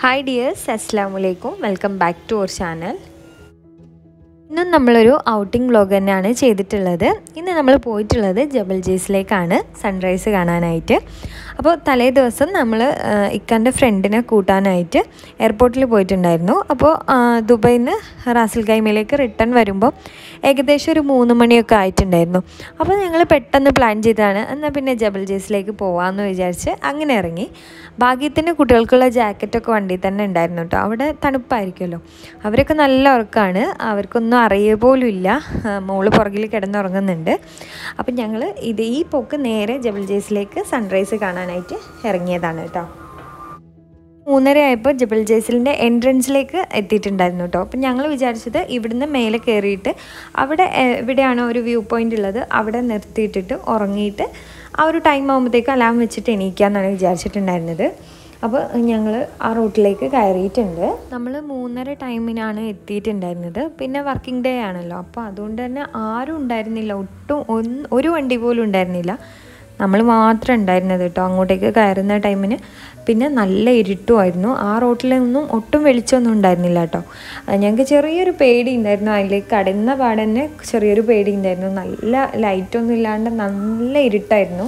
hi dears അസ്സാം വലൈക്കും welcome back to our channel ഇന്നും നമ്മളൊരു ഔട്ടിംഗ് വ്ലോഗ് തന്നെയാണ് ചെയ്തിട്ടുള്ളത് ഇന്ന് നമ്മൾ പോയിട്ടുള്ളത് ജബൽ ജേസിലേക്കാണ് സൺറൈസ് കാണാനായിട്ട് അപ്പോൾ തലേ ദിവസം നമ്മൾ ഇക്കാൻ്റെ ഫ്രണ്ടിനെ കൂട്ടാനായിട്ട് എയർപോർട്ടിൽ പോയിട്ടുണ്ടായിരുന്നു അപ്പോൾ ദുബൈയിൽ നിന്ന് റാസൽ ഗൈമയിലേക്ക് റിട്ടേൺ വരുമ്പോൾ ഏകദേശം ഒരു മൂന്ന് മണിയൊക്കെ ആയിട്ടുണ്ടായിരുന്നു അപ്പോൾ ഞങ്ങൾ പെട്ടെന്ന് പ്ലാൻ ചെയ്താണ് എന്നാൽ പിന്നെ ജബൽ ജേസിലേക്ക് പോകാമെന്ന് വിചാരിച്ച് അങ്ങനെ ഇറങ്ങി ഭാഗ്യത്തിന് കുട്ടികൾക്കുള്ള ജാക്കറ്റൊക്കെ വണ്ടിയിൽ തന്നെ ഉണ്ടായിരുന്നു കേട്ടോ അവിടെ തണുപ്പായിരിക്കുമല്ലോ അവരൊക്കെ നല്ല ഉറക്കമാണ് അവർക്കൊന്നും അറിയുക പോലും ഇല്ല മോള് പുറകിൽ കിടന്നുറങ്ങുന്നുണ്ട് അപ്പം ഞങ്ങൾ ഇത് ഈ പോക്ക് നേരെ ജബൽ ജേസിലേക്ക് സൺറൈസ് കാണാനായിട്ട് ഇറങ്ങിയതാണ് കേട്ടോ മൂന്നര ആയപ്പോൾ ജബൽ ജേസിലിൻ്റെ എൻട്രൻസിലേക്ക് എത്തിയിട്ടുണ്ടായിരുന്നു കേട്ടോ അപ്പം ഞങ്ങൾ വിചാരിച്ചത് ഇവിടുന്ന് മേലെ കയറിയിട്ട് അവിടെ എവിടെയാണോ ഒരു വ്യൂ പോയിൻ്റ് ഉള്ളത് അവിടെ നിർത്തിയിട്ടിട്ട് ഉറങ്ങിയിട്ട് ആ ഒരു ടൈം ആകുമ്പോഴത്തേക്ക് അലാം വെച്ചിട്ട് എണീക്കാമെന്നാണ് വിചാരിച്ചിട്ടുണ്ടായിരുന്നത് അപ്പോൾ ഞങ്ങൾ ആ റൂട്ടിലേക്ക് കയറിയിട്ടുണ്ട് നമ്മൾ മൂന്നര ടൈമിനാണ് എത്തിയിട്ടുണ്ടായിരുന്നത് പിന്നെ വർക്കിംഗ് ഡേ ആണല്ലോ അപ്പോൾ അതുകൊണ്ട് തന്നെ ആരും ഉണ്ടായിരുന്നില്ല ഒട്ടും ഒന്ന് ഒരു വണ്ടി പോലും ഉണ്ടായിരുന്നില്ല നമ്മൾ മാത്രം ഉണ്ടായിരുന്നത് കേട്ടോ അങ്ങോട്ടേക്ക് കയറുന്ന ടൈമിന് പിന്നെ നല്ല ഇരുട്ടുമായിരുന്നു ആ റോട്ടിലൊന്നും ഒട്ടും വെളിച്ചമൊന്നും ഉണ്ടായിരുന്നില്ല കേട്ടോ ഞങ്ങൾക്ക് ചെറിയൊരു പേടി ഉണ്ടായിരുന്നു അതിലേക്ക് കടന്ന പാടന്നെ ചെറിയൊരു പേടി ഉണ്ടായിരുന്നു നല്ല ലൈറ്റൊന്നും ഇല്ലാണ്ട് നല്ല ഇരുട്ടായിരുന്നു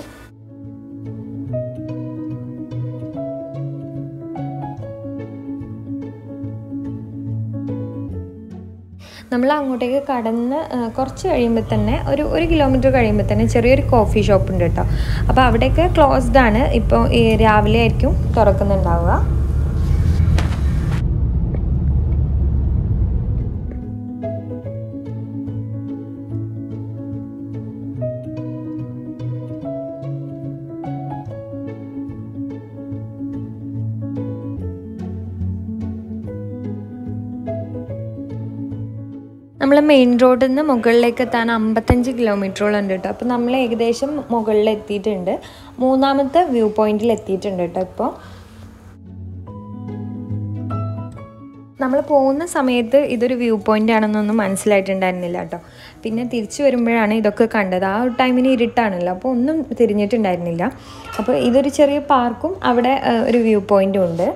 നമ്മൾ അങ്ങോട്ടേക്ക് കടന്ന് കുറച്ച് കഴിയുമ്പോൾ തന്നെ ഒരു ഒരു കിലോമീറ്റർ കഴിയുമ്പോൾ തന്നെ ചെറിയൊരു കോഫി ഷോപ്പ് ഉണ്ട് കേട്ടോ അപ്പോൾ അവിടെയൊക്കെ ക്ലോസ്ഡ് ആണ് ഇപ്പോൾ ഈ രാവിലെ ആയിരിക്കും തുറക്കുന്നുണ്ടാവുക നമ്മൾ മെയിൻ റോഡിൽ നിന്ന് മുകളിലേക്ക് എത്താൻ അമ്പത്തഞ്ച് കിലോമീറ്ററോളം ഉണ്ട് കേട്ടോ അപ്പോൾ നമ്മൾ ഏകദേശം മുകളിൽ എത്തിയിട്ടുണ്ട് മൂന്നാമത്തെ വ്യൂ പോയിന്റിൽ എത്തിയിട്ടുണ്ട് കേട്ടോ ഇപ്പോൾ നമ്മൾ പോകുന്ന സമയത്ത് ഇതൊരു വ്യൂ പോയിന്റ് ആണെന്നൊന്നും മനസ്സിലായിട്ടുണ്ടായിരുന്നില്ല കേട്ടോ പിന്നെ തിരിച്ചു വരുമ്പോഴാണ് ഇതൊക്കെ കണ്ടത് ആ ഒരു ടൈമിന് ഇരുട്ടാണല്ലോ അപ്പോൾ ഒന്നും തിരിഞ്ഞിട്ടുണ്ടായിരുന്നില്ല അപ്പോൾ ഇതൊരു ചെറിയ പാർക്കും അവിടെ ഒരു വ്യൂ പോയിന്റും ഉണ്ട്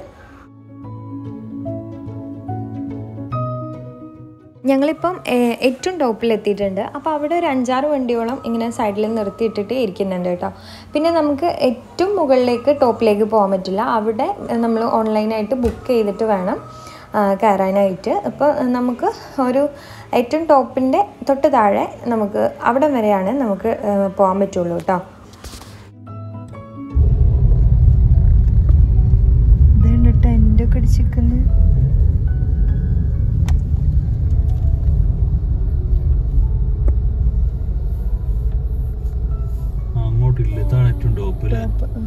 ഞങ്ങളിപ്പം ഏറ്റവും ടോപ്പിൽ എത്തിയിട്ടുണ്ട് അപ്പോൾ അവിടെ ഒരു അഞ്ചാറ് വണ്ടിയോളം ഇങ്ങനെ സൈഡിൽ നിർത്തിയിട്ടിട്ട് ഇരിക്കുന്നുണ്ട് കേട്ടോ പിന്നെ നമുക്ക് ഏറ്റവും മുകളിലേക്ക് ടോപ്പിലേക്ക് പോകാൻ പറ്റില്ല അവിടെ നമ്മൾ ഓൺലൈനായിട്ട് ബുക്ക് ചെയ്തിട്ട് വേണം കയറാനായിട്ട് അപ്പോൾ നമുക്ക് ഒരു ഏറ്റവും ടോപ്പിൻ്റെ തൊട്ട് താഴെ നമുക്ക് അവിടെ വരെയാണ് നമുക്ക് പോകാൻ പറ്റുള്ളൂ കേട്ടോ ഇതുണ്ട് ടെൻ്റൊക്കെ അടിച്ചിരിക്കുന്നത് അങ്ങോട്ടില്ല ഇതാണ് ഏറ്റവും ടോപ്പ് അല്ലേ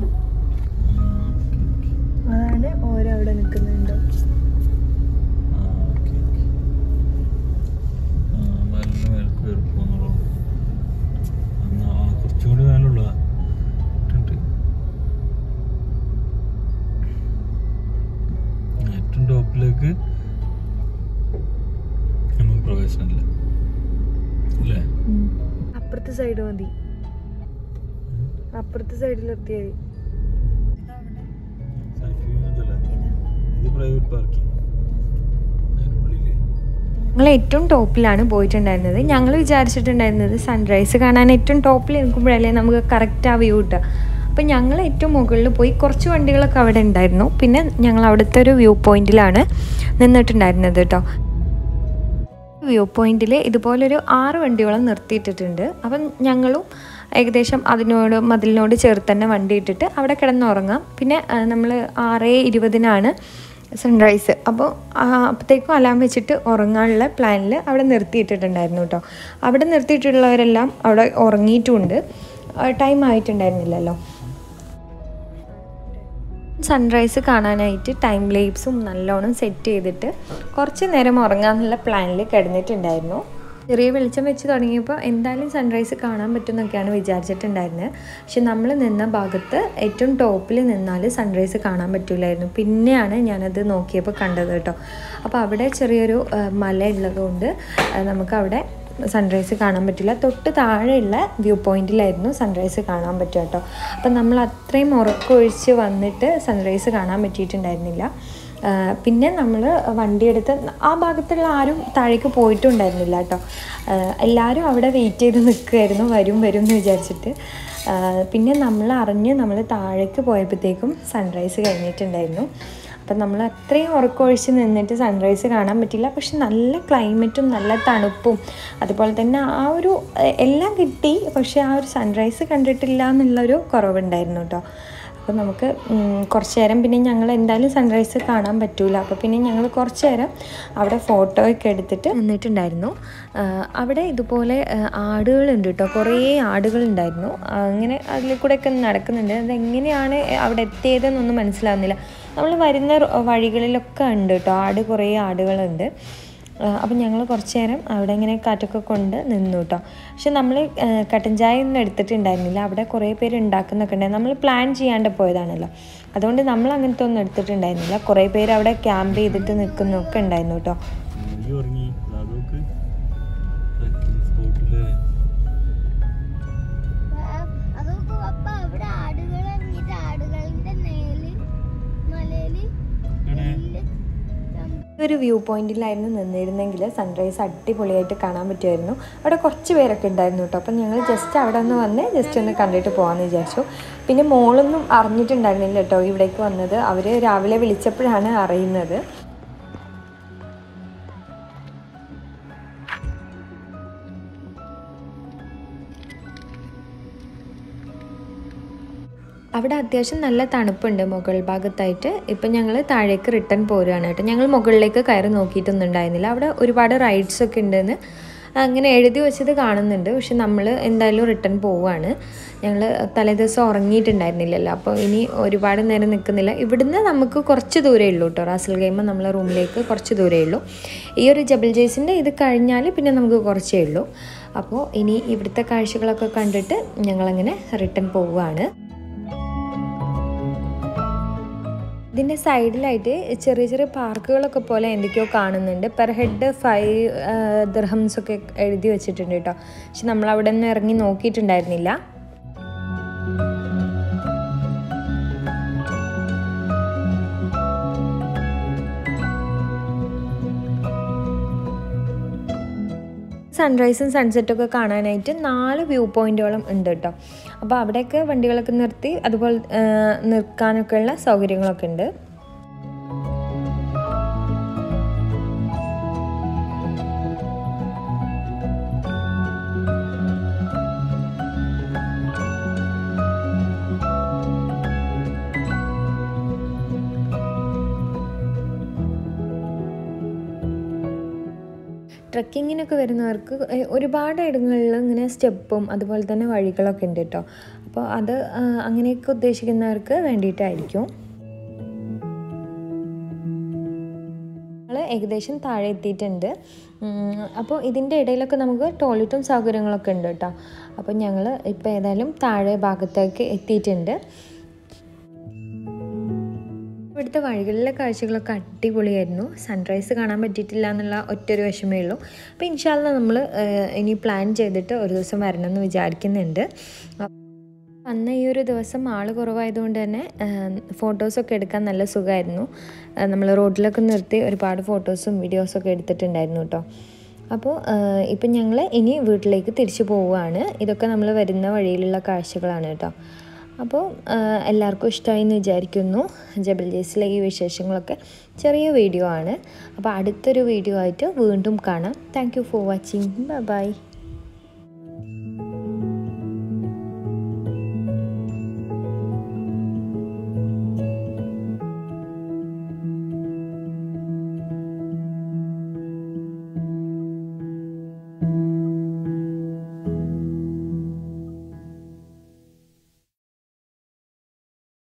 അതാണ് ഓരോ അവിടെ നിൽക്കുന്നുണ്ട് കുറച്ചുകൂടി മേലുള്ള ഏറ്റവും ടോപ്പിലേക്ക് നമുക്ക് പ്രവേശനമില്ല അല്ലേ അപ്പുറത്തെ സൈഡ് മതി അപ്പുറത്തെ സൈഡിൽ എത്തിയാൽ ഇത് പ്രൈവറ്റ് പാർക്കിംഗ് അതിനുള്ളില് ഞങ്ങൾ ഏറ്റവും ടോപ്പിലാണ് പോയിട്ടുണ്ടായിരുന്നത് ഞങ്ങൾ വിചാരിച്ചിട്ടുണ്ടായിരുന്നത് സൺറൈസ് കാണാൻ ഏറ്റവും ടോപ്പിൽ നിൽക്കുമ്പോഴല്ലേ നമുക്ക് കറക്റ്റ് ആ വ്യൂ കിട്ടുക അപ്പം ഞങ്ങൾ ഏറ്റവും മുകളിൽ പോയി കുറച്ച് വണ്ടികളൊക്കെ അവിടെ ഉണ്ടായിരുന്നു പിന്നെ ഞങ്ങൾ അവിടുത്തെ ഒരു വ്യൂ പോയിന്റിലാണ് നിന്നിട്ടുണ്ടായിരുന്നത് കേട്ടോ വ്യൂ പോയിന്റിൽ ഇതുപോലൊരു ആറ് വണ്ടിയോളം നിർത്തിയിട്ടിട്ടുണ്ട് അപ്പം ഞങ്ങളും ഏകദേശം അതിനോട് മതിലിനോട് ചേർത്ത് തന്നെ വണ്ടി ഇട്ടിട്ട് അവിടെ കിടന്നുറങ്ങാം പിന്നെ നമ്മൾ ആറ് ഇരുപതിനാണ് സൺറൈസ് അപ്പോൾ അപ്പോഴത്തേക്കും അലാം വെച്ചിട്ട് ഉറങ്ങാനുള്ള പ്ലാനിൽ അവിടെ നിർത്തിയിട്ടിട്ടുണ്ടായിരുന്നു കേട്ടോ അവിടെ നിർത്തിയിട്ടുള്ളവരെല്ലാം അവിടെ ഉറങ്ങിയിട്ടുമുണ്ട് ടൈം ആയിട്ടുണ്ടായിരുന്നില്ലല്ലോ സൺറൈസ് കാണാനായിട്ട് ടൈം ലേപ്സും നല്ലോണം സെറ്റ് ചെയ്തിട്ട് കുറച്ച് നേരം ഉറങ്ങാമെന്നുള്ള പ്ലാനിൽ കിടന്നിട്ടുണ്ടായിരുന്നു ചെറിയ വെളിച്ചം വെച്ച് തുടങ്ങിയപ്പോൾ എന്തായാലും സൺറൈസ് കാണാൻ പറ്റുമെന്നൊക്കെയാണ് വിചാരിച്ചിട്ടുണ്ടായിരുന്നത് പക്ഷെ നമ്മൾ നിന്ന ഭാഗത്ത് ഏറ്റവും ടോപ്പിൽ നിന്നാൽ സൺറൈസ് കാണാൻ പറ്റില്ലായിരുന്നു പിന്നെയാണ് ഞാനത് നോക്കിയപ്പോൾ കണ്ടത് കേട്ടോ അപ്പോൾ അവിടെ ചെറിയൊരു മല ഉള്ളതുകൊണ്ട് നമുക്ക് അവിടെ സൺറൈസ് കാണാൻ പറ്റില്ല തൊട്ട് താഴെയുള്ള വ്യൂ പോയിന്റിലായിരുന്നു സൺറൈസ് കാണാൻ പറ്റുക കേട്ടോ അപ്പം നമ്മൾ അത്രയും ഉറക്കമൊഴിച്ച് വന്നിട്ട് സൺറൈസ് കാണാൻ പറ്റിയിട്ടുണ്ടായിരുന്നില്ല ആ, പിന്നെ നമ്മൾ വണ്ടിയെടുത്ത് ആ ഭാഗത്തുള്ള ആരും താഴേക്ക് പോയിട്ടുണ്ടായിരുന്നില്ല കേട്ടോ ആ, എല്ലാവരും അവിടെ വെയിറ്റ് ചെയ്ത് നിൽക്കുമായിരുന്നു വരും വരും എന്ന് വിചാരിച്ചിട്ട് ആ, പിന്നെ നമ്മൾ അറിഞ്ഞ് നമ്മൾ താഴേക്ക് പോയപ്പോഴത്തേക്കും സൺറൈസ് കഴിഞ്ഞിട്ടുണ്ടായിരുന്നു അപ്പം നമ്മൾ അത്രയും ഉറക്കമൊഴിച്ച് നിന്നിട്ട് സൺറൈസ് കാണാൻ പറ്റില്ല പക്ഷെ നല്ല ക്ലൈമറ്റും നല്ല തണുപ്പും അതുപോലെ തന്നെ ആ ഒരു എ- എല്ലാം കിട്ടി പക്ഷെ ആ ഒരു സൺറൈസ് കണ്ടിട്ടില്ല എന്നുള്ളൊരു കുറവുണ്ടായിരുന്നു കേട്ടോ അപ്പോൾ നമുക്ക് ഉം, കുറച്ച് നേരം പിന്നെ ഞങ്ങൾ എന്തായാലും സൺറൈസ് കാണാൻ പറ്റൂല അപ്പോൾ പിന്നെ ഞങ്ങൾ കുറച്ച് നേരം അവിടെ ഫോട്ടോ ഒക്കെ എടുത്തിട്ട് നിന്നിട്ടുണ്ടായിരുന്നു ആ, അവിടെ ഇതുപോലെ ആ, ആടുകളുണ്ട് കേട്ടോ കുറേ ആടുകളുണ്ടായിരുന്നു ആ, അങ്ങനെ അതിൽ കൂടെ ഒക്കെ നടക്കുന്നുണ്ട് അതെങ്ങനെയാണ് അവിടെ എത്തിയതെന്നൊന്നും മനസ്സിലാവുന്നില്ല നമ്മൾ വരുന്ന റോ- വഴികളിലൊക്കെ ഉണ്ട് കേട്ടോ ആട് കുറേ ആടുകളുണ്ട് അപ്പം ഞങ്ങൾ കുറച്ച് നേരം അവിടെ ഇങ്ങനെ കാറ്റൊക്കെ കൊണ്ട് നിന്നു കേട്ടോ പക്ഷെ നമ്മൾ കട്ടൻ ചായ ഒന്നും എടുത്തിട്ടുണ്ടായിരുന്നില്ല അവിടെ കുറേ പേര് ഉണ്ടാക്കുന്നൊക്കെ ഉണ്ടായിരുന്നു നമ്മൾ പ്ലാൻ ചെയ്യാണ്ട് പോയതാണല്ലോ അതുകൊണ്ട് നമ്മൾ അങ്ങനത്തെ ഒന്നും എടുത്തിട്ടുണ്ടായിരുന്നില്ല കുറേ പേര് അവിടെ ക്യാമ്പ് ചെയ്തിട്ട് നിൽക്കുന്നൊക്കെ ഉണ്ടായിരുന്നു കേട്ടോ ഈ ഉറങ്ങി അതൊക്കെ ട്രക്കിംഗ് സ്പോട്ടില് അതൊക്കെ അപ്പ അവിടെ ആടുകൾ ഇറങ്ങിയിട്ട് ആടുകളുടെ നേല് മലയില് നെല്ല് ഈ ഒരു വ്യൂ പോയിന്റിലായിരുന്നു നിന്നിരുന്നെങ്കിൽ സൺറൈസ് അടിപൊളിയായിട്ട് കാണാൻ പറ്റുമായിരുന്നു അവിടെ കുറച്ച് പേരൊക്കെ ഉണ്ടായിരുന്നു കേട്ടോ അപ്പം ഞങ്ങൾ ജസ്റ്റ് അവിടെ ഒന്ന് വന്ന് ജസ്റ്റ് ഒന്ന് കണ്ടിട്ട് പോകാമെന്ന് വിചാരിച്ചു പിന്നെ മോളൊന്നും അറിഞ്ഞിട്ടുണ്ടായിരുന്നില്ല കേട്ടോ ഇവിടേക്ക് വന്നത് അവർ രാവിലെ വിളിച്ചപ്പോഴാണ് അറിയുന്നത് അവിടെ അത്യാവശ്യം നല്ല തണുപ്പുണ്ട് മുകൾ ഭാഗത്തായിട്ട് ഇപ്പം ഞങ്ങൾ താഴേക്ക് റിട്ടേൺ പോരുകയാണ് കേട്ടോ ഞങ്ങൾ മുകളിലേക്ക് കയറി നോക്കിയിട്ടൊന്നും ഉണ്ടായിരുന്നില്ല അവിടെ ഒരുപാട് റൈഡ്സ് ഒക്കെ ഉണ്ടെന്ന് അങ്ങനെ എഴുതി വെച്ചത് കാണുന്നുണ്ട് പക്ഷെ നമ്മൾ എന്തായാലും റിട്ടേൺ പോവുകയാണ് ഞങ്ങൾ തലേദിവസം ഉറങ്ങിയിട്ടുണ്ടായിരുന്നില്ലല്ലോ അപ്പോൾ ഇനി ഒരുപാട് നേരം നിൽക്കുന്നില്ല ഇവിടുന്ന് നമുക്ക് കുറച്ച് ദൂരമേ ഉള്ളൂ കേട്ടോ റാസൽ ഗെയിമ നമ്മളെ റൂമിലേക്ക് കുറച്ച് ദൂരമേ ഉള്ളൂ ഈ ഒരു ജബൽ ജേസിൻ്റെ ഇത് കഴിഞ്ഞാൽ പിന്നെ നമുക്ക് കുറച്ചേ ഉള്ളൂ അപ്പോൾ ഇനി ഇവിടുത്തെ കാഴ്ചകളൊക്കെ കണ്ടിട്ട് ഞങ്ങളങ്ങനെ റിട്ടേൺ പോവുകയാണ് ഇതിൻ്റെ സൈഡിലായിട്ട് ചെറിയ ചെറിയ പാർക്കുകളൊക്കെ പോലെ എന്തൊക്കെയോ കാണുന്നുണ്ട് പെർ ഹെഡ് ഫൈവ് ദിർഹംസ് ഒക്കെ എഴുതി വെച്ചിട്ടുണ്ട് കേട്ടോ പക്ഷെ നമ്മൾ അവിടെ നിന്ന് ഇറങ്ങി നോക്കിയിട്ടുണ്ടായിരുന്നില്ല സൺറൈസും സൺസെറ്റും ഒക്കെ കാണാനായിട്ട് നാല് വ്യൂ പോയിന്റുകളും ഉണ്ട് കേട്ടോ അപ്പോൾ അവിടെയൊക്കെ വണ്ടികളൊക്കെ നിർത്തി അതുപോലെ ആ, നിൽക്കാനൊക്കെയുള്ള സൗകര്യങ്ങളൊക്കെ ഉണ്ട് ട്രക്കിങ്ങിനൊക്കെ വരുന്നവർക്ക് എ- ഒരുപാട് ഇടങ്ങളിൽ ഇങ്ങനെ സ്റ്റെപ്പും അതുപോലെ തന്നെ വഴികളൊക്കെ ഉണ്ട് കേട്ടോ അപ്പോൾ അത് ആ, അങ്ങനെയൊക്കെ ഉദ്ദേശിക്കുന്നവർക്ക് വേണ്ടിയിട്ടായിരിക്കും ഞങ്ങൾ ഏകദേശം താഴെ എത്തിയിട്ടുണ്ട് ഉം, അപ്പോൾ ഇതിൻ്റെ ഇടയിലൊക്കെ നമുക്ക് ടോയ്ലറ്റും സൗകര്യങ്ങളൊക്കെ ഉണ്ട് കേട്ടോ അപ്പോൾ ഞങ്ങൾ ഇപ്പോൾ ഏതായാലും താഴെ ഭാഗത്തേക്ക് എത്തിയിട്ടുണ്ട് ഇവിടുത്തെ വഴികളിലെ കാഴ്ചകളൊക്കെ അടിപൊളിയായിരുന്നു സൺറൈസ് കാണാൻ പറ്റിയിട്ടില്ല എന്നുള്ള ഒറ്റൊരു വിഷമേ ഉള്ളൂ അപ്പോൾ ഇൻഷാല്ല നമ്മൾ ഇനി പ്ലാൻ ചെയ്തിട്ട് ഒരു ദിവസം വരണം എന്ന് വിചാരിക്കുന്നുണ്ട് അന്ന് ഈ ഒരു ദിവസം ആൾ കുറവായതുകൊണ്ട് തന്നെ ഫോട്ടോസൊക്കെ എടുക്കാൻ നല്ല സുഖമായിരുന്നു നമ്മൾ റോഡിലൊക്കെ നിർത്തി ഒരുപാട് ഫോട്ടോസും വീഡിയോസൊക്കെ എടുത്തിട്ടുണ്ടായിരുന്നു കേട്ടോ അപ്പോൾ ഇപ്പം ഞങ്ങൾ ഇനി വീട്ടിലേക്ക് തിരിച്ചു പോവുകയാണ് ഇതൊക്കെ നമ്മൾ വരുന്ന വഴിയിലുള്ള കാഴ്ചകളാണ് കേട്ടോ അപ്പോൾ എല്ലാവർക്കും ഇഷ്ടമായി എന്ന് വിചാരിക്കുന്നു ജബൽ ജേസിലെ ഈ വിശേഷങ്ങളൊക്കെ ചെറിയ വീഡിയോ ആണ് അപ്പോൾ അടുത്തൊരു വീഡിയോ ആയിട്ട് വീണ്ടും കാണാം thank you for watching bye by